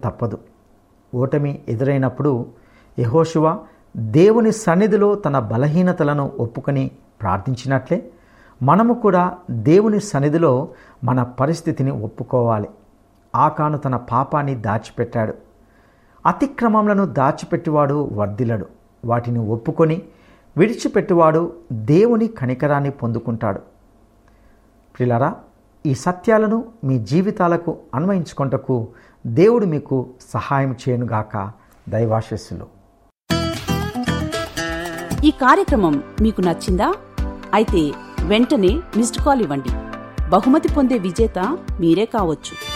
తప్పదు ఓటమి ఎదురైనప్పుడు యహోశువ దేవుని సన్నిధిలో తన బలహీనతలను ఒప్పుకొని ప్రార్థించినట్లే మనము కూడా దేవుని సన్నిధిలో మన పరిస్థితిని ఒప్పుకోవాలి ఆకాను తన పాపాన్ని దాచిపెట్టాడు అతిక్రమములను దాచిపెట్టువాడు వర్ధిల్లడు వాటిని ఒప్పుకొని విడిచిపెట్టువాడు దేవుని కనికరాన్ని పొందుకుంటాడు ప్రిలరా ఈ సత్యాలను మీ జీవితాలకు అన్వయించుకొంటకు దేవుడు మీకు సహాయం చేయనుగాక దైవాశస్సులు ఈ కార్యక్రమం మీకు నచ్చిందా అయితే వెంటనే మిస్డ్ కాల్ ఇవ్వండి బహుమతి పొందే విజేత మీరే కావచ్చు